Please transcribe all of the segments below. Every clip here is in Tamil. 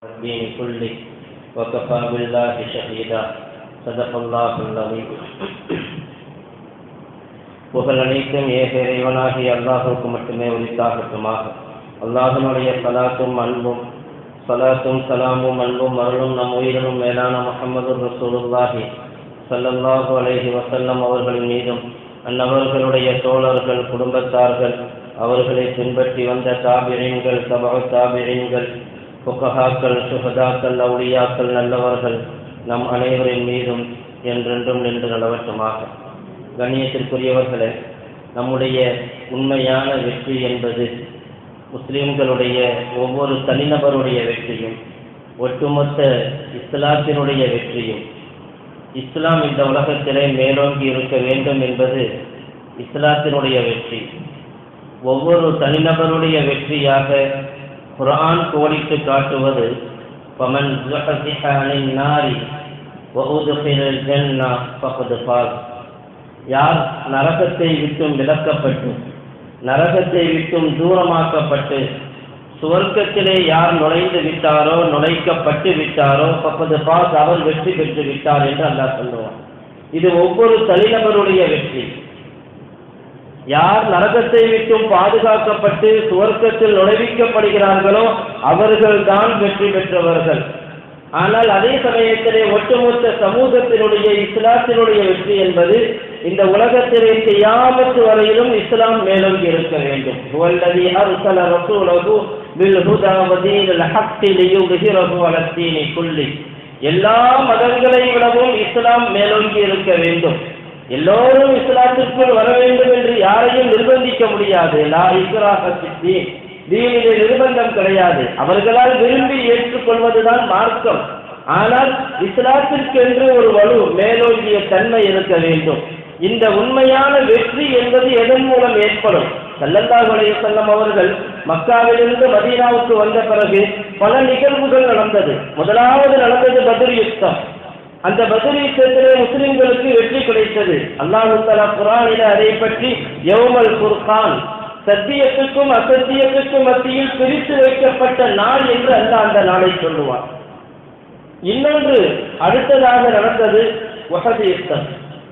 الدين كله وكفى بالله شهيدا صدق الله العظيم புகழ் அனைத்தும் ஏக இறைவனாகிய அல்லாஹுக்கு மட்டுமே உரித்தாகட்டுமாக அல்லாஹனுடைய சலாத்தும் அன்பும் சலாத்தும் சலாமும் அன்பும் அருளும் நம் உயிரினும் மேலான முகமது ரசூலுல்லாஹி ஸல்லல்லாஹு அலைஹி வஸல்லம் அவர்களின் மீதும் அந்நபர்களுடைய தோழர்கள் குடும்பத்தார்கள் அவர்களை பின்பற்றி வந்த தாபிரீன்கள் தபா தாபிரீன்கள் புகஹாக்கள் சுகதாக்கள் அவுளியாக்கள் நல்லவர்கள் நம் அனைவரின் மீதும் என்றென்றும் நின்று நிலவட்டுமாக கண்ணியத்திற்குரியவர்களே நம்முடைய உண்மையான வெற்றி என்பது முஸ்லிம்களுடைய ஒவ்வொரு தனிநபருடைய வெற்றியும் ஒட்டுமொத்த இஸ்லாத்தினுடைய வெற்றியும் இஸ்லாம் இந்த உலகத்திலே மேலோங்கி இருக்க வேண்டும் என்பது இஸ்லாத்தினுடைய வெற்றி ஒவ்வொரு தனிநபருடைய வெற்றியாக குரான் கோடிட்டு காட்டுவது பமன் நாரி யார் நரகத்தை விட்டும் விலக்கப்பட்டு நரகத்தை விட்டும் தூரமாக்கப்பட்டு சுவர்க்கத்திலே யார் நுழைந்து விட்டாரோ நுழைக்கப்பட்டு விட்டாரோ பப்பது பாஸ் அவர் வெற்றி பெற்று விட்டார் என்று அல்லாஹ் சொல்லுவார் இது ஒவ்வொரு தனிநபருடைய வெற்றி யார் நரகத்தை விட்டும் பாதுகாக்கப்பட்டு சுவர்க்கத்தில் நுழைவிக்கப்படுகிறார்களோ அவர்கள்தான் வெற்றி பெற்றவர்கள் ஆனால் அதே சமயத்திலே ஒட்டுமொத்த சமூகத்தினுடைய இஸ்லாத்தினுடைய வெற்றி என்பது இந்த உலகத்திலே செய்யாமத்து வரையிலும் இஸ்லாம் மேலோங்கி இருக்க வேண்டும் வல்லதி அர்சல ரசூலஹு பில் ஹுதா வதீனில் ஹக்கி லியுத்ஹிரஹு அலா தீனி குல்லி எல்லா மதங்களை விடவும் இஸ்லாம் மேலோங்கி இருக்க வேண்டும் எல்லோரும் இஸ்லாத்திற்குள் வர வேண்டும் என்று யாரையும் நிர்பந்திக்க முடியாது லா இக்ராஹ சித்தி தீனிலே நிர்பந்தம் கிடையாது அவர்களால் விரும்பி ஏற்றுக்கொள்வதுதான் மார்க்கம் ஆனால் இஸ்லாத்திற்கென்று ஒரு வலு மேலோங்கிய தன்மை இருக்க வேண்டும் இந்த உண்மையான வெற்றி என்பது எதன் மூலம் ஏற்படும் சல்லல்லாஹு அலைஹி வஸல்லம் அவர்கள் மக்காவிலிருந்து மதீனாவுக்கு வந்த பிறகு பல நிகழ்வுகள் நடந்தது முதலாவது நடந்தது பத்ர் யுத்தம் அந்த பத்ர் யுத்தத்திலே முஸ்லிம்களுக்கு வெற்றி கிடைத்தது அல்லாஹு தலா குரானில அதை பற்றி யௌமல் குர்கான் சத்தியத்துக்கும் அசத்தியத்துக்கும் மத்தியில் பிரித்து வைக்கப்பட்ட நாள் என்று அல்ல அந்த நாளை சொல்லுவார் இன்னொன்று அடுத்ததாக நடந்தது உகது யுத்தம்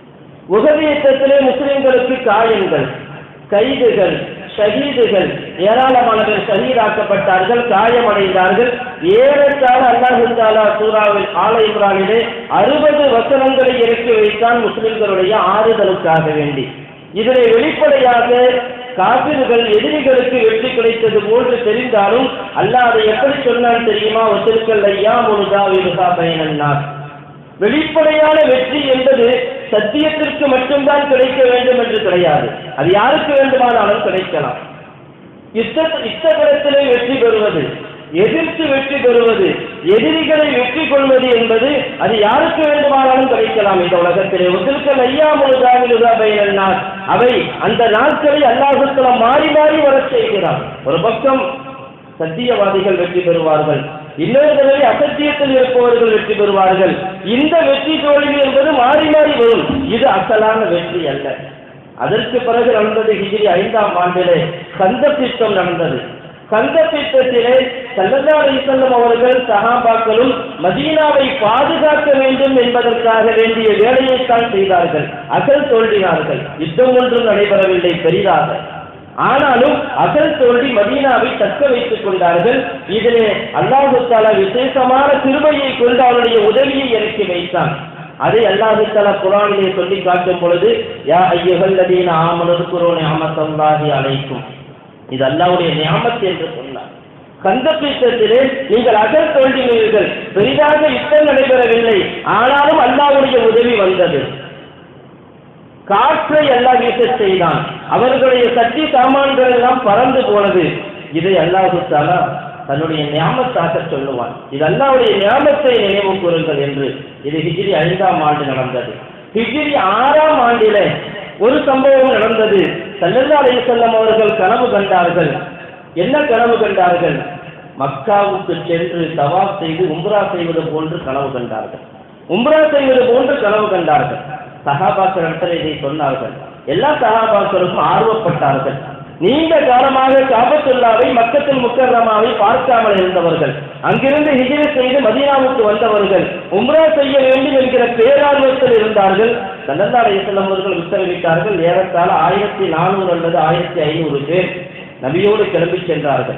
உகது யுத்தத்திலே முஸ்லிம்களுக்கு காயங்கள் கைதுகள் ஷஹீதுகள் ஏராளமானவர் ஷஹீதாக்கப்பட்டார்கள் காயமடைந்தார்கள் ஏறத்தாழ அல்லாஹு தாலா சூறாவில் ஆல இம்ரானிலே அறுபது வசனங்களை இறக்கி வைத்தான் முஸ்லிம்களுடைய ஆறுதலுக்காக வேண்டி இதனை வெளிப்படையாக காபிர்கள் எதிரிகளுக்கு வெற்றி கிடைத்தது போன்று தெரிந்தாலும் அல்லாஹ் அதை எப்படி சொன்னான் தெரியுமா ஒத்திருக்கல் ஐயா முழுதா விருதா பயனன்னார் வெளிப்படையான வெற்றி என்பது சத்தியத்திற்கு மட்டும்தான் கிடைக்க வேண்டும் என்று கிடையாது அது யாருக்கு வேண்டுமானாலும் கிடைக்கலாம் யுத்த யுத்தகலத்திலே வெற்றி பெறுவது எதிர்த்து வெற்றி பெறுவது எதிரிகளை வெற்றி கொள்வது என்பது அது யாருக்கு வேண்டுமானாலும் கிடைக்கலாம் இந்த உலகத்திலே ஒத்திருக்கல் ஐயா முழுதாவிலுதா பயனன்னார் அவை அந்த நாட்களை அல்லாஹுத்தலம் மாறி மாறி வரச் செய்கிறார் ஒரு பக்கம் சத்தியவாதிகள் வெற்றி பெறுவார்கள் இன்னொரு தடவை அசத்தியத்தில் இருப்பவர்கள் வெற்றி பெறுவார்கள் இந்த வெற்றி தோல்வி என்பது மாறி மாறி வரும் இது அசலான வெற்றி அல்ல அதற்கு பிறகு நடந்தது ஹிஜிரி ஐந்தாம் ஆண்டிலே கந்த திட்டம் நடந்தது கந்த திட்டத்திலே சல்லல்லா அலிசல்லம் அவர்கள் சஹாபாக்களும் மதீனாவை பாதுகாக்க வேண்டும் என்பதற்காக வேண்டிய வேலையைத்தான் செய்தார்கள் அசல் தோல்வினார்கள் யுத்தம் ஒன்றும் நடைபெறவில்லை பெரிதாக ஆனாலும் அசல் தோல்வி மதீனாவை தக்க வைத்துக் கொண்டார்கள் இதிலே அல்லாஹு தாலா விசேஷமான திருமையை கொண்டு அவருடைய உதவியை இறக்கி வைத்தான் அதை அல்லாஹு தாலா குரானிலே சொல்லி காட்டும் பொழுது யா ஐயகல்லதீன ஆமனது குரோனி அமத்தல்லாஹி அழைக்கும் இது அல்லாவுடைய நியாமத்து என்று சொன்னார் கந்த பீட்டத்திலே நீங்கள் அகல் தோன்றினீர்கள் பெரிதாக யுத்தம் நடைபெறவில்லை ஆனாலும் அல்லாவுடைய உதவி வந்தது காற்றை அல்லாஹ் வீச செய்தான் அவர்களுடைய சக்தி சாமான்கள் எல்லாம் பறந்து போனது இதை அல்லாஹு தாலா தன்னுடைய ஞாபகத்தாக சொல்லுவான் இது அல்லாவுடைய ஞாபகத்தை நினைவு கூறுங்கள் என்று இது ஹிஜிரி ஐந்தாம் ஆண்டு நடந்தது ஹிஜிரி ஆறாம் ஆண்டிலே ஒரு சம்பவம் நடந்தது சல்லல்லா அலையம் அவர்கள் கனவு கண்டார்கள் என்ன கனவு கண்டார்கள் மக்காவுக்கு சென்று தவாப் செய்து உம்ரா செய்வது போன்று கனவு கண்டார்கள் உம்ரா செய்வது போன்று கனவு கண்டார்கள் சஹாபாக்கள் இடத்துல இதை சொன்னார்கள் எல்லா சஹாபாக்களுக்கும் ஆர்வப்பட்டார்கள் நீண்ட காலமாக காபத்துல்லாவை மக்கத்தில் முக்கர்ரமாவை பார்க்காமல் இருந்தவர்கள் அங்கிருந்து ஹிஜ்ர செய்து மதீனாவுக்கு வந்தவர்கள் உம்ரா செய்ய வேண்டும் என்கிற பேரார்வத்தில் இருந்தார்கள் சல்லல்லா அலைஹிஸ்ஸலாம் அவர்கள் உத்தரவிட்டார்கள் ஏறத்தாழ ஆயிரத்தி நானூறு அல்லது ஆயிரத்தி ஐநூறு பேர் நபியோடு கிளம்பி சென்றார்கள்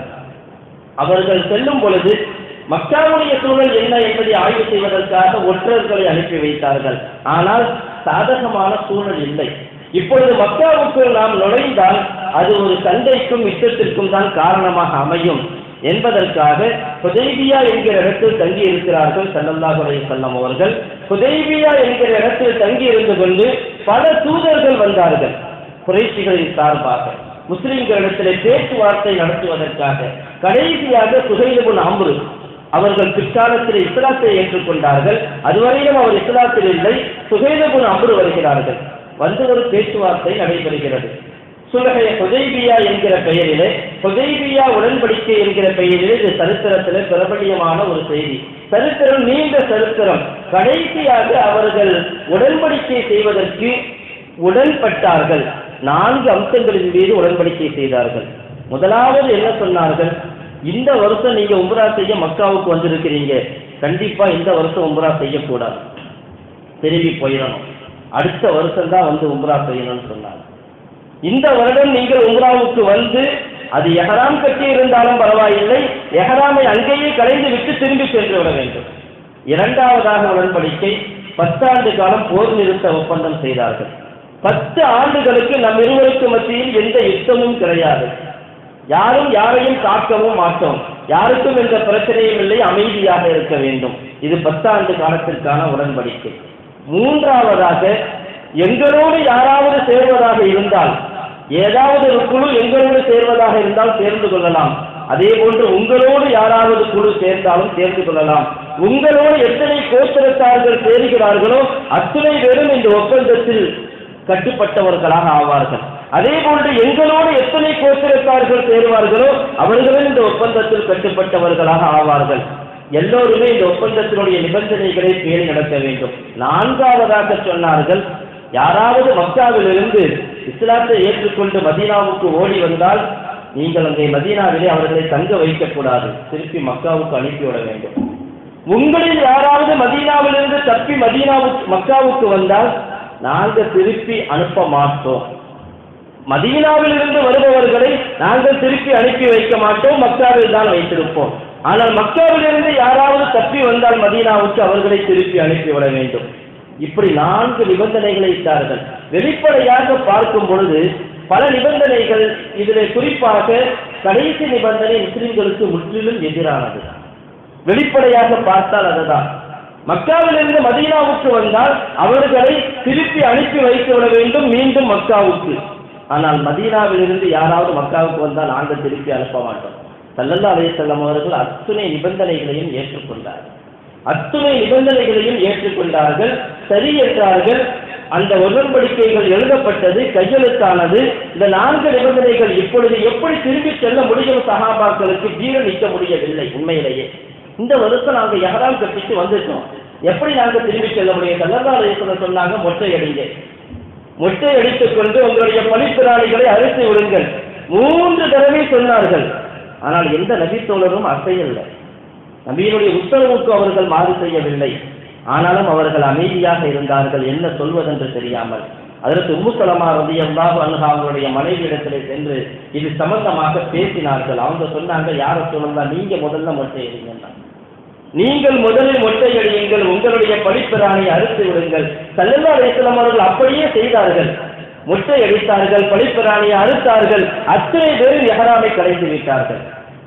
அவர்கள் செல்லும் பொழுது மக்காவுடைய சூழல் என்ன என்பதை ஆய்வு செய்வதற்காக ஒற்றர்களை அனுப்பி வைத்தார்கள் ஆனால் சாதகமான சூழல் இல்லை இப்பொழுது மக்காவுக்குள் நாம் நுழைந்தால் அது ஒரு சண்டைக்கும் யுத்தத்திற்கும் தான் காரணமாக அமையும் என்பதற்காக ஹுதைபியா என்கிற இடத்தில் தங்கி இருக்கிறார்கள் ஸல்லல்லாஹு அலைஹி வஸல்லம் அவர்கள் ஹுதைபியா என்கிற இடத்தில் தங்கி இருந்து கொண்டு பல தூதர்கள் வந்தார்கள் குறைஷிகளின் சார்பாக முஸ்லிம்களிடத்தில் பேச்சுவார்த்தை நடத்துவதற்காக கடைசியாக சுகைலபுன் அம்ரு அவர்கள் பிற்காலத்தில் இஸ்லாத்தை ஏற்றுக்கொண்டார்கள் அதுவரையிலும் அவர் இஸ்லாத்தில் இல்லை சுகைலபுன் அம்ரு வருகிறார்கள் வந்து ஒரு பேச்சுவார்த்தை நடைபெறுகிறது சுலகை ஹுதைபியா என்கிற பெயரிலே ஹுதைபியா உடன்படிக்கை என்கிற பெயரிலே இது சரித்திரத்திலே பிரபலியமான ஒரு செய்தி சரித்திரம் நீண்ட சரித்திரம் கடைசியாக அவர்கள் உடன்படிக்கை செய்வதற்கு உடன்பட்டார்கள் நான்கு அம்சங்களின் மீது உடன்படிக்கை செய்தார்கள் முதலாவது என்ன சொன்னார்கள் இந்த வருஷம் நீங்க உம்ரா செய்ய மக்காவுக்கு வந்திருக்கிறீங்க கண்டிப்பா இந்த வருஷம் உம்ரா செய்யக்கூடாது திரும்பி போயிடணும் அடுத்த வருஷம் தான் வந்து உம்ரா செய்யணும்னு சொன்னாங்க இந்த வருடம் நீங்கள் உம்ராவுக்கு வந்து அது எஹராம் கட்டி இருந்தாலும் பரவாயில்லை எஹராமை அங்கேயே கலைந்து விட்டு திரும்பி சென்று விட வேண்டும் இரண்டாவதாக உடன்படிக்கை பத்தாண்டு காலம் போர் நிறுத்த ஒப்பந்தம் செய்தார்கள் பத்து ஆண்டுகளுக்கு நம் இருவருக்கு மத்தியில் எந்த யுத்தமும் கிடையாது யாரும் யாரையும் தாக்கவும் மாட்டோம் யாருக்கும் எந்த பிரச்சனையும் இல்லை அமைதியாக இருக்க வேண்டும் இது பத்தாண்டு காலத்திற்கான உடன்படிக்கை மூன்றாவதாக எங்களோடு யாராவது சேர்வதாக இருந்தால் ஏதாவது ஒரு குழு எங்களோடு சேர்வதாக இருந்தால் சேர்ந்து கொள்ளலாம் அதே போன்று உங்களோடு யாராவது குழு சேர்ந்தாலும் சேர்ந்து கொள்ளலாம் உங்களோடு எத்தனை கோத்திரத்தார்கள் சேருகிறார்களோ அத்தனை பேரும் இந்த ஒப்பந்தத்தில் கட்டுப்பட்டவர்களாக ஆவார்கள் அதே போன்று எங்களோடு எத்தனை கோத்திரத்தார்கள் சேருவார்களோ அவர்களும் இந்த ஒப்பந்தத்தில் கட்டுப்பட்டவர்களாக ஆவார்கள் எல்லோருமே இந்த ஒப்பந்தத்தினுடைய நிபந்தனைகளை பேணி நடக்க வேண்டும் நான்காவதாக சொன்னார்கள் யாராவது மக்காவிலிருந்து இஸ்லாத்தை ஏற்றுக்கொண்டு மதீனாவுக்கு ஓடி வந்தால் நீங்கள் அங்கே மதீனாவிலே அவர்களை தங்க வைக்கக்கூடாது திருப்பி மக்காவுக்கு அனுப்பிவிட வேண்டும் உங்களில் யாராவது மதீனாவிலிருந்து தப்பி மதீனாவுக்கு மக்காவுக்கு வந்தால் நாங்கள் திருப்பி அனுப்ப மாட்டோம் மதீனாவிலிருந்து வருபவர்களை நாங்கள் திருப்பி அனுப்பி வைக்க மாட்டோம் மக்காவில் தான் வைத்திருப்போம் ஆனால் மக்காவிலிருந்து யாராவது தப்பி வந்தால் மதீனாவுக்கு அவர்களை திருப்பி அனுப்பிவிட வேண்டும் இப்படி நான்கு நிபந்தனைகளை இட்டார்கள் வெளிப்படையாக பார்க்கும் பொழுது பல நிபந்தனைகள் இதில் குறிப்பாக கடைசி நிபந்தனை முஸ்லிம்களுக்கு முற்றிலும் எதிரானது வெளிப்படையாக பார்த்தால் அதுதான் மக்காவிலிருந்து மதீனாவுக்கு வந்தால் அவர்களை திருப்பி அனுப்பி வைத்து விட வேண்டும் மீண்டும் மக்காவுக்கு ஆனால் மதீனாவிலிருந்து யாராவது மக்காவுக்கு வந்தால் நாங்கள் திருப்பி அனுப்ப மாட்டோம் சல்லல்லா அலையம் அவர்கள் அத்துணை நிபந்தனைகளையும் ஏற்றுக்கொண்டார்கள் அத்துணை நிபந்தனைகளையும் ஏற்றுக்கொண்டார்கள் சரி என்றார்கள் அந்த உடன்படிக்கைகள் எழுதப்பட்டது கையெழுத்தானது இந்த நான்கு நிபந்தனைகள் இப்பொழுது எப்படி திரும்பி செல்ல முடியும் சகாபாக்களுக்கு ஜீரணிக்க முடியவில்லை உண்மையிலேயே இந்த வருஷம் நாங்க எஹராம் கட்டிட்டு வந்துட்டோம் எப்படி நாங்க திரும்பி செல்ல முடியும் சல்லல்லா அலையம் சொன்னாங்க மொட்டை அடிங்க மொட்டை அடித்துக் கொண்டு உங்களுடைய பணிப்பிராணிகளை அழைத்து விடுங்கள் மூன்று தடவை சொன்னார்கள் ஆனால் எந்த நபித்தோழரும் அசையவில்லை நபியினுடைய உத்தரவுக்கு அவர்கள் மாறு செய்யவில்லை ஆனாலும் அவர்கள் அமைதியாக இருந்தார்கள் என்ன சொல்வதென்று தெரியாமல் அதற்கு உம்முசலமா ரதி அல்லாஹ் அன்ஹா அவங்களுடைய மனைவியிடத்திலே சென்று இது சம்பந்தமாக பேசினார்கள் அவங்க சொன்னாங்க யார சொல்லலாம் நீங்க முதல்ல மொட்டை அடிங்கன்னா நீங்கள் முதலில் மொட்டை அடியுங்கள் உங்களுடைய படிப்பிரானை அறுத்து விடுங்கள் சல்லல்லா அலிஸ்லாம் அவர்கள் அப்படியே செய்தார்கள் மொட்டை அடித்தார்கள் படிப்பிராணியை அறுத்தார்கள் அத்தனை பேரும் எஹராமை கலைந்து விட்டார்கள்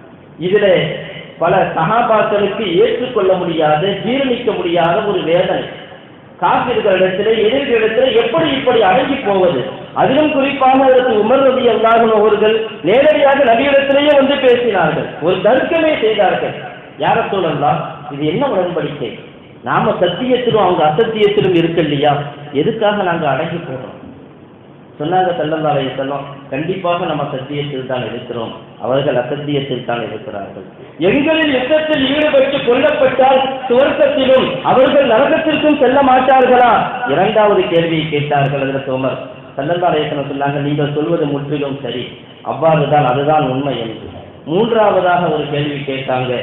இதிலே பல சகாபாக்களுக்கு ஏற்றுக்கொள்ள முடியாத ஜீரணிக்க முடியாத ஒரு வேதனை காப்பீர்களிடத்திலே எதிர்களிடத்திலே எப்படி இப்படி அடங்கி போவது அதிலும் குறிப்பாக அதற்கு உமர் ரவி அல்லாஹன் அவர்கள் நேரடியாக நபியிடத்திலேயே வந்து பேசினார்கள் ஒரு தர்க்கமே செய்தார்கள் யார சொல்லலாம் இது என்ன உடன்படிக்கை நாம சத்தியத்திலும் அவங்க அசத்தியத்திலும் இருக்கு இல்லையா எதுக்காக நாங்க அடங்கி போறோம் சொன்னாங்க செல்லந்தாலைய செல்லம் கண்டிப்பாக நம்ம சத்தியத்தில் தான் இருக்கிறோம் அவர்கள் அசத்தியத்தில் தான் இருக்கிறார்கள் எங்களில் யுத்தத்தில் ஈடுபட்டு கொல்லப்பட்டால் சுவர்க்கத்திலும் அவர்கள் நரகத்திற்கும் செல்ல மாட்டார்களா இரண்டாவது கேள்வியை கேட்டார்கள் அதில் தோமர் செல்லந்தாலயசனம் சொன்னாங்க நீங்கள் சொல்வது முற்றிலும் சரி அவ்வாறு தான் அதுதான் உண்மை என்று மூன்றாவதாக ஒரு கேள்வி கேட்டாங்க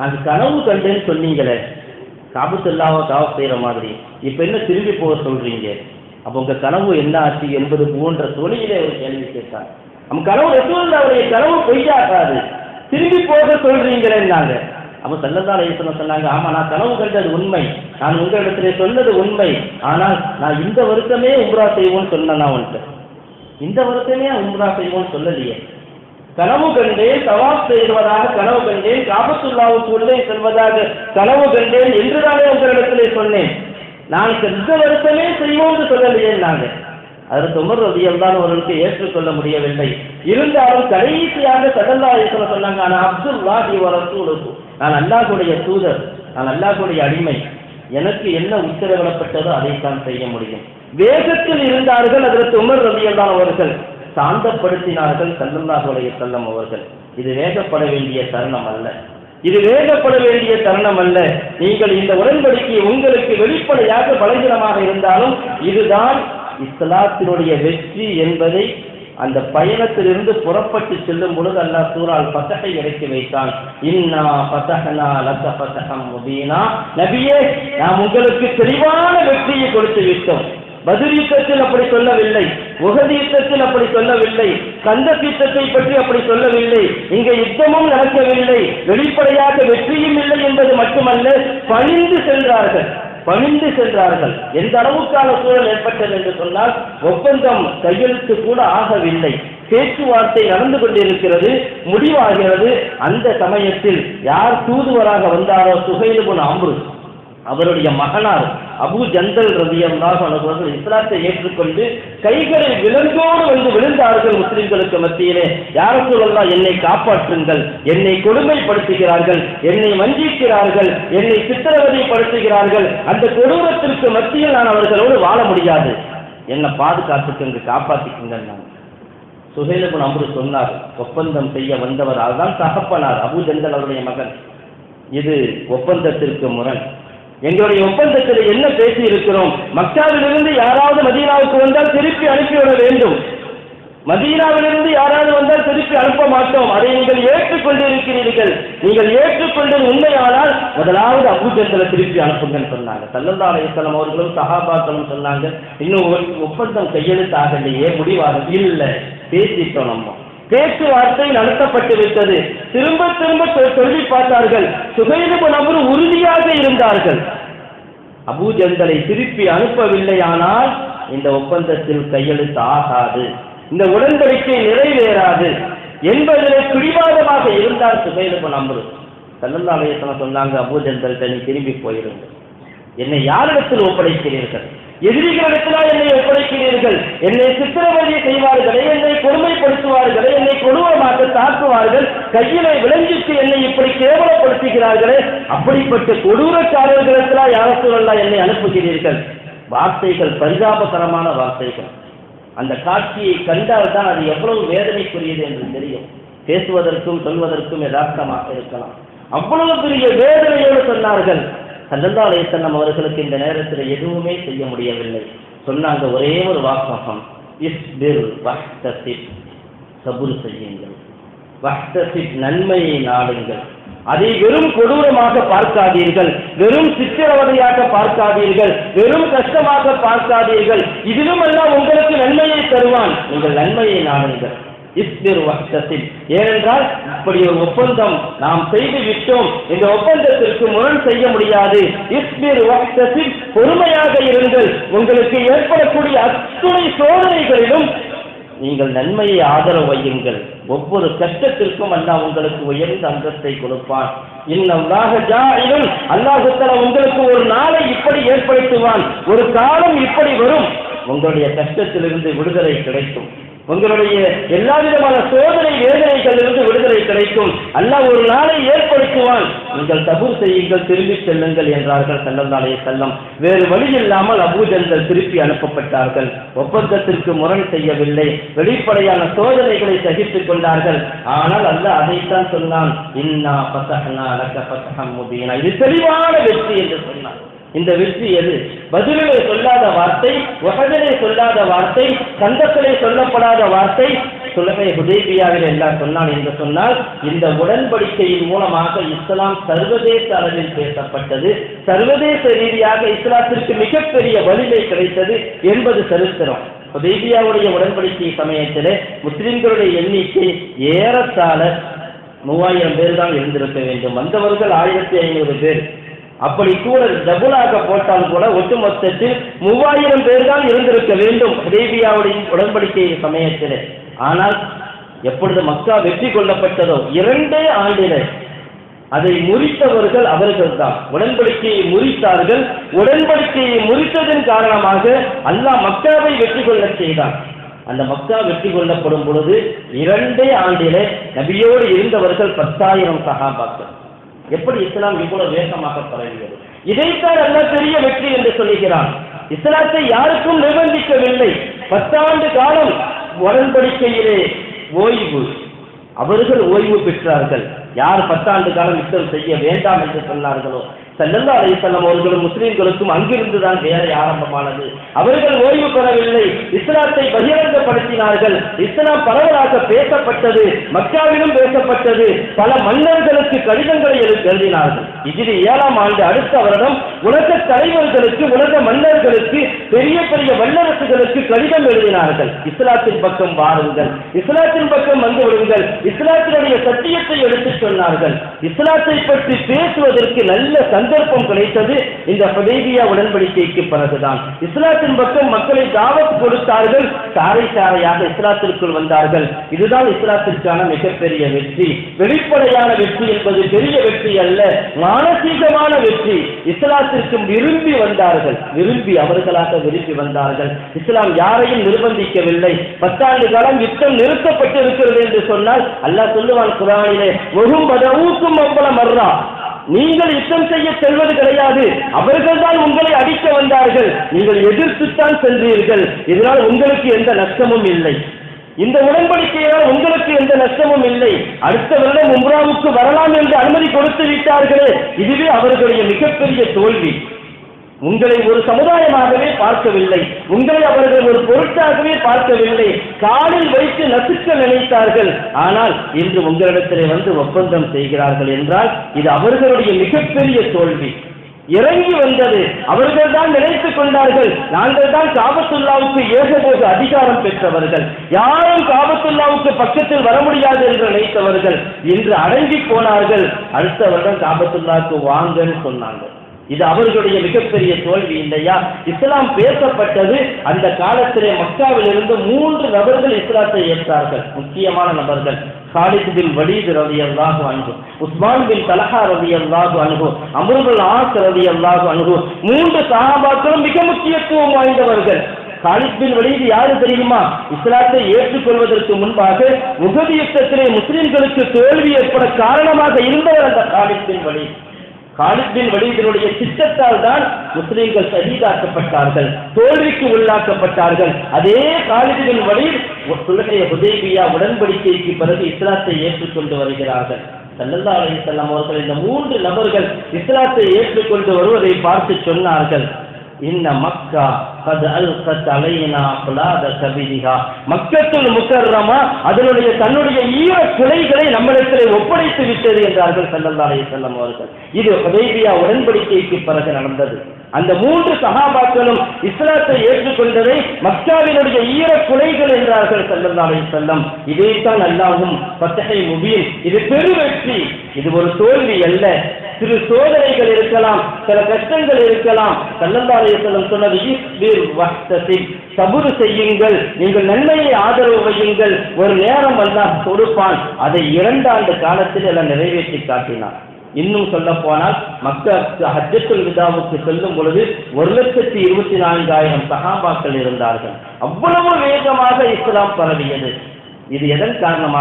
நான் கனவு கண்டேன்னு சொன்னீங்களே காபத்துல்லாவை தாவ செய்யற மாதிரி இப்ப என்ன திரும்பி போக சொல்றீங்க அப்ப உங்க கனவு என்ன ஆச்சு என்பது போன்ற தொழிலே ஒரு கேள்வி கேட்டார் நம்ம கனவு ரசூலுல்லாவுடைய கனவு பொய்யாகாது திரும்பி போக சொல்றீங்களேன்னாங்க அப்ப சல்லல்லா அலைஹிஸ்ஸலாம் சொன்னாங்க ஆமா நான் கனவு கண்டது உண்மை நான் உங்களிடத்திலே சொன்னது உண்மை ஆனால் நான் இந்த வருஷமே உம்ரா செய்வோம்னு சொன்னேன் நான் உன்கிட்ட இந்த வருஷமே உம்ரா செய்வோம்னு சொல்லலையே கனவு கண்டேன் தவாப் செய்வதாக கனவு கண்டேன் காபத்துல்லாவுக்கு உள்ளே செல்வதாக கனவு கண்டேன் என்றுதானே உங்களிடத்திலே சொன்னேன் நான் இந்த வருஷமே செய்வோம்னு சொல்லலையே நாங்க அதற்கு உமர் ரதியல்லான் அவர்களுக்கு ஏற்றுக்கொள்ள முடியவில்லை இருந்தாலும் கடைசியாக சடல்லா சொன்னாங்க ஆனால் அப்துல்லாஹி வரசூலுக்கு நான் அல்லாஹ்வுடைய தூதர் நான் அல்லாஹ்வுடைய அடிமை எனக்கு என்ன உத்தரவிடப்பட்டதோ அதைத்தான் செய்ய முடியும் வேகத்தில் இருந்தார்கள் அதற்கு உமர் ரதியல்லான் அவர்கள் சாந்தப்படுத்தினார்கள் சல்லல்லாஹு அலைஹி வஸல்லம் அவர்கள் இது வேகப்பட வேண்டிய தருணம் அல்ல இது வேகப்பட வேண்டிய தருணம் அல்ல நீங்கள் இந்த உடன்படிக்கை உங்களுக்கு வெளிப்படையாக பலகீனமாக இருந்தாலும் இதுதான் இஸ்லாத்தினுடைய வெற்றி என்பதை அந்த பயணத்திலிருந்து புறப்பட்டு செல்லும் பொழுது அல்லாஹ் சூறால் பத்தகை இறக்கி வைத்தான் இன்னா பத்தகனா லக்க பத்தகம் முபீனா நபியே நாம் உங்களுக்கு தெளிவான வெற்றியை கொடுத்து விட்டோம் பதில் யுத்தத்தில் அப்படி சொல்லவில்லை உகதி யுத்தத்தில் அப்படி சொல்லவில்லை கந்த யுத்தத்தை பற்றி அப்படி சொல்லவில்லை இங்க யுத்தமும் நடக்கவில்லை வெளிப்படையாக வெற்றியும் இல்லை என்பது மட்டுமல்ல பணிந்து சென்றார்கள் பணிந்து சென்றார்கள் எந்த அளவுக்கான சூழல் ஏற்பட்டது என்று சொன்னால் ஒப்பந்தம் கையெழுத்து கூட ஆகவில்லை பேச்சுவார்த்தை நடந்து கொண்டிருக்கிறது முடிவாகிறது அந்த சமயத்தில் யார் தூதுவராக வந்தாரோ சுகைலுபுன் அம்ரு அவருடைய மகனார் அபு ஜந்தல் ரதியல்லாஹு அவர்கள் இஸ்லாத்தை ஏற்றுக்கொண்டு கைகளில் விலங்கோடு வந்து விழுந்தார்கள் முஸ்லிம்களுக்கு மத்தியிலே யார சொல்லலாம் என்னை காப்பாற்றுங்கள் என்னை கொடுமைப்படுத்துகிறார்கள் என்னை வஞ்சிக்கிறார்கள் என்னை சித்திரவதைப்படுத்துகிறார்கள் அந்த கொடூரத்திற்கு மத்தியில் நான் அவர்களோடு வாழ முடியாது என்னை பாதுகாத்துக்குங்க காப்பாத்திக்குங்க நான் சுஹேலபுன் அம்ரு சொன்னார் ஒப்பந்தம் செய்ய வந்தவர் அதுதான் தகப்பனார் அபு ஜந்தல் அவருடைய மகன் இது ஒப்பந்தத்திற்கு முரண் எங்களுடைய ஒப்பந்தத்தில் என்ன பேசி இருக்கிறோம் மக்காவிலிருந்து யாராவது மதீனாவுக்கு வந்தால் திருப்பி அனுப்பிவிட வேண்டும் மதீனாவிலிருந்து யாராவது வந்தால் திருப்பி அனுப்ப மாட்டோம் அதை நீங்கள் ஏற்றுக்கொண்டு இருக்கிறீர்கள் நீங்கள் ஏற்றுக்கொண்டது உண்மையானால் முதலாவது அபூஜத்தில் திருப்பி அனுப்புங்கன்னு சொன்னாங்க சல்லல்லா அலையம் அவர்களும் சஹாபாக்களும் சொன்னாங்க இன்னும் ஒரு ஒப்பந்தம் கையெழுத்தாகலையே முடிவாக இல்லை பேசிட்டோம் நம்ம பேச்சுவார்த்தை நடத்தப்பட்டு விட்டது திரும்ப திரும்ப சொ- சொல்லி பார்த்தார்கள் சுகைலுபு நபர் உறுதியாக இருந்தார்கள் அபூஜந்தலை திருப்பி அனுப்பவில்லையானால் இந்த ஒப்பந்தத்தில் கையெழுத்து ஆகாது இந்த உடன்படிக்கை நிறைவேறாது என்பதிலே பிடிவாதமாக இருந்தார் சுகைலுபு நம்பரு சல்லல்லா அலையத்தனம் சொன்னாங்க அபூஜந்தல்கிட்ட நீ திரும்பி போயிருங்க என்னை யாரிடத்தில் ஒப்படைக்கிறீர்கள் எதிரிகளிடத்திலா என்னை ஒப்படைக்கிறீர்கள் என்னை சித்திரவதை செய்வார்களே என்னை கொடுமைப்படுத்துவார்களே என்னை கொடூரமாக தாக்குவார்கள் கையிலே விளங்கிட்டு என்னை இப்படி கேவலப்படுத்துகிறார்களே அப்படிப்பட்ட கொடூரக்காரர்களிடத்திலா யார சொல்லலாம் என்னை அனுப்புகிறீர்கள் வார்த்தைகள் பரிதாபகரமான வார்த்தைகள் அந்த காட்சியை கண்டால் தான் அது எவ்வளவு வேதனைக்குரியது என்று தெரியும் பேசுவதற்கும் சொல்வதற்கும் யதார்த்தமாக இருக்கலாம் அவ்வளவு பெரிய வேதனையோடு சொன்னார்கள் சல்லல்லா அலையம் அவர்களுக்கு இந்த நேரத்தில் எதுவுமே செய்ய முடியவில்லை சொன்னாங்க ஒரே ஒரு வாசகம் இஸ்பிர் வஹ்தசிப் சபுர் செய்யுங்கள் வஹ்தசிப் நன்மையை நாடுங்கள் அதை வெறும் கொடூரமாக பார்க்காதீர்கள் வெறும் சித்திரவதையாக பார்க்காதீர்கள் வெறும் கஷ்டமாக பார்க்காதீர்கள் இதிலும் எல்லாம் உங்களுக்கு நன்மையை தருவான் நீங்கள் நன்மையை நாடுங்கள் இஸ்பிர் வஹ்தசிப் ஏனென்றால் இப்படி ஒரு ஒப்பந்தம் நாம் செய்து விட்டோம் இந்த ஒப்பந்தத்திற்கு முரண் செய்ய முடியாது இஸ்பிர் வஹ்தசிப் பொறுமையாக இருங்கள் உங்களுக்கு ஏற்படக்கூடிய அத்துணை சோதனைகளிலும் நீங்கள் நன்மையை ஆதரவு வையுங்கள் ஒவ்வொரு கஷ்டத்திற்கும் அல்லாஹ் உங்களுக்கு உயர்ந்த அந்தஸ்தை கொடுப்பான் இன்னல்லாஹ ஜாயிலும் அல்லாஹ் தஆலா உங்களுக்கு ஒரு நாளை இப்படி ஏற்படுத்துவான் ஒரு காலம் இப்படி வரும் உங்களுடைய கஷ்டத்திலிருந்து விடுதலை கிடைக்கும் உங்களுடைய எல்லா விதமான சோதனை வேதனைகளிலிருந்து விடுதலை கிடைக்கும் அல்லாஹ் ஒரு நாளை ஏற்படுத்துவான் நீங்கள் தபூர் செய்யுங்கள் திரும்பி செல்லுங்கள் என்றார்கள் சல்லல்லாஹு செல்லம் வேறு வழி இல்லாமல் அபூஜல்கள் திருப்பி அனுப்பப்பட்டார்கள் ஒப்பந்தத்திற்கு முரண் செய்யவில்லை வெளிப்படையான சோதனைகளை சகித்துக் கொண்டார்கள் ஆனால் அல்லாஹ் அதைத்தான் சொன்னான் இன்னா பத்தஹனா லக்க பத்தஹம் முபீனா இது தெளிவான வெற்றி என்று சொன்னான் இந்த வெற்றி எது பதிலிலே சொல்லாத வார்த்தை உகதிலே சொல்லாத வார்த்தை கந்தத்திலே சொல்லப்படாத வார்த்தை சுலகை ஹுதைபியாவில் எல்லாம் சொன்னான் என்று சொன்னால் இந்த உடன்படிக்கையின் மூலமாக இஸ்லாம் சர்வதேச அளவில் பேசப்பட்டது சர்வதேச ரீதியாக இஸ்லாத்திற்கு மிகப்பெரிய வலிமை கிடைத்தது என்பது சரித்திரம் ஹுதைபியாவுடைய உடன்படிக்கை சமயத்திலே முஸ்லிம்களுடைய எண்ணிக்கை ஏறத்தாழ மூவாயிரம் பேர் தான் இருந்திருக்க வேண்டும் வந்தவர்கள் ஆயிரத்தி ஐநூறு பேர் அப்படி கூட டபுளாக போட்டால் கூட ஒட்டுமொத்தத்தில் மூவாயிரம் பேர் தான் இருந்திருக்க வேண்டும் ஹுதைபியாவுடைய உடன்படிக்கை சமயத்திலே ஆனால் எப்பொழுது மக்கா வெற்றி கொள்ளப்பட்டதோ இரண்டே ஆண்டிலே அதை முறித்தவர்கள் அவர்கள்தான் உடன்படிக்கையை முறித்தார்கள் உடன்படிக்கையை முறித்ததன் காரணமாக அல்லாஹ் மக்காவை வெற்றி கொள்ளச் செய்தான் அந்த மக்கா வெற்றி கொள்ளப்படும் பொழுது இரண்டே ஆண்டிலே நபியோடு இருந்தவர்கள் பத்தாயிரம் சகாபாக்கள் எப்படி இஸ்லாம் இவ்வளவு வேகமாக பரவியது இதைத்தான் நல்ல பெரிய வெற்றி என்று சொல்லுகிறான் இஸ்லாத்தை யாருக்கும் நிர்பந்திக்கவில்லை பத்தாண்டு காலம் உடன்படிக்கையிலே ஓய்வு அவர்கள் ஓய்வு பெற்றார்கள் யார் பத்தாண்டு காலம் யுத்தம் செய்ய வேண்டாம் என்று சொன்னார்களோ செல்லல்லா அலிசல்லம் அவர்களும் முஸ்லிம்களுக்கும் அங்கிருந்து தான் வேலை ஆரம்பமானது அவர்கள் ஓய்வு பெறவில்லை இஸ்லாத்தை பகிரங்கப்படுத்தினார்கள் இஸ்லாம் பரவலாக பேசப்பட்டது மக்காவிலும் பேசப்பட்டது பல மன்னர்களுக்கு கடிதங்களை எழு- எழுதினார்கள் இதில் ஏழாம் ஆண்டு அடுத்த வருடம் உலக தலைவர்களுக்கு உலக மன்னர்களுக்கு பெரிய பெரிய வல்லரசுகளுக்கு கடிதம் எழுதினார்கள் இஸ்லாத்தின் பக்கம் வாருங்கள் இஸ்லாத்தின் பக்கம் வந்து விடுங்கள் இஸ்லாத்தினுடைய சத்தியத்தை எடுத்துச் சொன்னார்கள் இஸ்லாத்தை பற்றி பேசுவதற்கு நல்ல சந்தர்ப்பம் கிடைத்தது இந்த ஹுதைபியா உடன்படிக்கைக்கு பிறகுதான் இஸ்லாத்தின் பக்கம் மக்களை தாவத் கொடுத்தார்கள் சாறை சாறையாக இஸ்லாத்திற்குள் வந்தார்கள் இதுதான் இஸ்லாத்திற்கான மிகப்பெரிய வெற்றி வெளிப்படையான வெற்றி என்பது பெரிய வெற்றி அல்ல மானசீகமான வெற்றி இஸ்லாத்திற்கு விரும்பி வந்தார்கள் விரும்பி அவர்களாக விரும்பி வந்தார்கள் இஸ்லாம் யாரையும் நிர்பந்திக்கவில்லை பத்தாண்டு காலம் யுத்தம் நிறுத்தப்பட்டிருக்கிறது என்று சொன்னால் அல்லாஹ் சொல்லுவான் குரானிலே ஒகும் பதவுக்கும் அவ்வளவு மர்றா நீங்கள் யுத்தம் செய்ய செல்வது கிடையாது அவர்கள் தான் உங்களை அடிக்க வந்தார்கள் நீங்கள் எதிர்த்துத்தான் சென்றீர்கள் இதனால் உங்களுக்கு எந்த நஷ்டமும் இல்லை இந்த உடன்படிக்கையால் உங்களுக்கு எந்த நஷ்டமும் இல்லை அடுத்த வருடம் உம்ராவுக்கு வரலாம் என்று அனுமதி கொடுத்து விட்டார்களே இதுவே அவர்களுடைய மிகப்பெரிய தோல்வி உங்களை ஒரு சமுதாயமாகவே பார்க்கவில்லை உங்களை அவர்கள் ஒரு பொருட்டாகவே பார்க்கவில்லை காலில் வைத்து நசுக்க நினைத்தார்கள் ஆனால் இன்று உங்களிடத்திலே வந்து ஒப்பந்தம் செய்கிறார்கள் என்றால் இது அவர்களுடைய மிகப்பெரிய தோல்வி இறங்கி வந்தது அவர்கள் தான் நினைத்துக் கொண்டார்கள் நாங்கள் தான் காபத்துல்லாவுக்கு ஏகபோக அதிகாரம் பெற்றவர்கள் யாரும் காபத்துல்லாவுக்கு பக்கத்தில் வர முடியாது என்று நினைத்தவர்கள் இன்று அடங்கி போனார்கள் அடுத்த வருடம் காபத்துல்லாவுக்கு வாங்கன்னு சொன்னாங்க இது அவர்களுடைய மிகப்பெரிய தோல்வி இல்லையா இஸ்லாம் பேசப்பட்டது அந்த காலத்திலே மக்காவில் இருந்து மூன்று நபர்கள் இஸ்லாத்தை ஏற்றார்கள் முக்கியமான நபர்கள் காலித் பின் வலீத் ரவி அல்லாஹு அன்ஹு உஸ்மான் பின் தலஹா ரவி அல்லாஹு அன்ஹு அமருல் ஆஸ் ரவி அல்லாஹு அன்ஹு மூன்று சஹாபாக்களும் மிக முக்கியத்துவம் வாய்ந்தவர்கள் காலித் பின் வலீத் யாரு தெரியுமா இஸ்லாத்தை ஏற்றுக்கொள்வதற்கு முன்பாக உகதி யுத்தத்திலே முஸ்லிம்களுக்கு தோல்வி ஏற்பட காரணமாக இருந்தவர் அந்த Khalid bin Walid Khalid bin வலீதினுடைய திட்டத்தால் தான் முஸ்லிம்கள் சகிதாக்கப்பட்டார்கள் தோல்விக்கு உள்ளாக்கப்பட்டார்கள் அதே காலித் பின் வலீத் சுலகைய ஹுதைபியா உடன்படிக்கைக்கு பிறகு இஸ்லாத்தை ஏற்றுக்கொண்டு வருகிறார்கள் சல்லல்லா அலைஹிஸ்ஸலாம் அவர்கள் இந்த மூன்று நபர்கள் இஸ்லாத்தை ஏற்றுக்கொண்டு வருவதை பார்த்து சொன்னார்கள் இன்ன மக்கா கது அல்கத் அலைனா குலாத கபிதிகா மக்கத்துல் முக்கர்ரமா அதனுடைய தன்னுடைய ஈர குலைகளை நம்மிடத்திலே ஒப்படைத்து விட்டது என்றார்கள் சல்லல்லா அலைஹிஸ்ஸலாம் அவர்கள் இது ஹுதைபியா உடன்படிக்கைக்கு பிறகு நடந்தது அந்த மூன்று சஹாபாக்களும் இஸ்லாத்தை ஏற்றுக்கொண்டதை மக்காவினுடைய ஈர குலைகள் என்றார்கள் சல்லல்லா அலைஹிஸ்ஸலாம் இதைத்தான் அல்லாஹ்வும் ஃபத்ஹை முபீன் இது பெருவெற்றி இது ஒரு தோல்வி அல்ல சிறு சோதனைகள் இருக்கலாம் சில கஷ்டங்கள் இருக்கலாம் சல்லல்லா அலைஹிஸ்ஸலாம் சொன்னது இஸ்பிர் வஹ்தசிப் சபுரு செய்யுங்கள் நீங்கள் நன்மையை ஆதரவு வையுங்கள் ஒரு நேரம் அல்லாஹ் கொடுப்பான் அதை இரண்டாண்டு காலத்தில் எல்லாம் நிறைவேற்றி காட்டினார் இன்னும் சொல்ல போனால் மக்களுக்கு ஹஜ்ஜத்துல் விதாவுக்கு செல்லும் பொழுது ஒரு லட்சத்தி இருபத்தி நான்காயிரம் சஹாபாக்கள் இருந்தார்கள் அவ்வளவு வேகமாக இஸ்லாம் பரவியது இது எதன் காரணமாக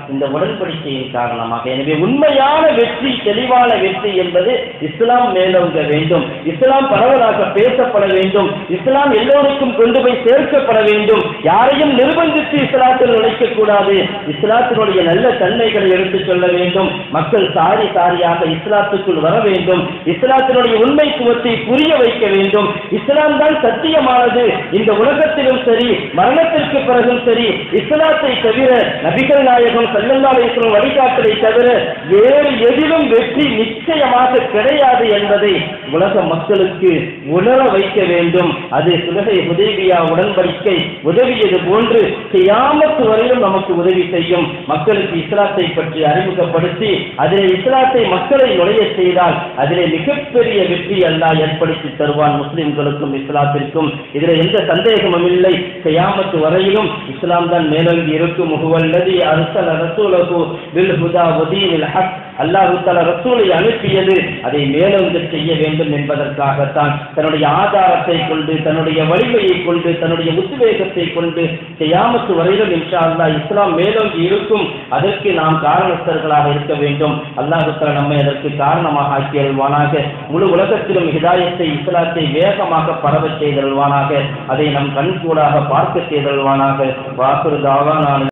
இந்த உடன்படிக்கையின் காரணமாக எனவே உண்மையான வெற்றி தெளிவான வெற்றி என்பது இஸ்லாம் மேலோங்க வேண்டும் இஸ்லாம் பரவலாக பேசப்பட வேண்டும் இஸ்லாம் எல்லோருக்கும் கொண்டு போய் சேர்க்கப்பட வேண்டும் யாரையும் நிர்பந்தித்து இஸ்லாத்தில் நுழைக்க கூடாது இஸ்லாத்தினுடைய நல்ல தன்மைகளை எடுத்துச் சொல்ல வேண்டும் மக்கள் சாரி சாரியாக இஸ்லாத்துக்குள் வர வேண்டும் இஸ்லாத்தினுடைய உண்மைத்துவத்தை புரிய வைக்க வேண்டும் இஸ்லாம் தான் சத்தியமானது இந்த உலகத்திலும் சரி மரணத்திற்கு பிறகும் சரி இஸ்லாத்தை தவிர நபிகள் நாயகம் சல்லல்லா அலிஸ்லாம் வழிகாட்டலை தவிர வேறு எதிலும் வெற்றி நிச்சயமாக கிடையாது என்பதை உலக மக்களுக்கு உணர வைக்க வேண்டும் அது சுலகை உதவியா உடன்படிக்கை உதவியது போன்று கியாமத்து வரையிலும் நமக்கு உதவி செய்யும் மக்களுக்கு இஸ்லாத்தை பற்றி அறிமுகப்படுத்தி அதிலே இஸ்லாத்தை மக்களை நுழைய செய்தால் அதிலே மிகப்பெரிய வெற்றி அல்லாஹ் ஏற்படுத்தி தருவான் முஸ்லிம்களுக்கும் இஸ்லாத்திற்கும் இதில் எந்த சந்தேகமும் இல்லை கியாமத்து வரையிலும் இஸ்லாம் தான் மேலோங்கி இருக்கும் முகுவல்லதி அர்சல ரசூலகு பில் ஹுதா வதீனில் ஹக் அல்லாஹு தஆலா ரசூலை அனுப்பியது அதை மேலோங்க செய்ய வேண்டும் என்பதற்காகத்தான் தன்னுடைய ஆதாரத்தை கொண்டு தன்னுடைய வலிமையை கொண்டு தன்னுடைய உத்வேகத்தை கொண்டு கியாமத்து வரையிலும் இன்ஷா அல்லாஹ் இஸ்லாம் மேலோங்கி இருக்கும் அதற்கு நாம் காரணஸ்தர்களாக இருக்க வேண்டும் அல்லாஹு தஆலா நம்மை அதற்கு காரணமாக ஆக்கி அருள்வானாக முழு உலகத்திலும் ஹிதாயத்தை இஸ்லாத்தை வேகமாக பரவச் செய்தருள்வானாக அதை நம் கண்கூடாக பார்க்க செய்தருள்வானாக வாக்குறு தாவானான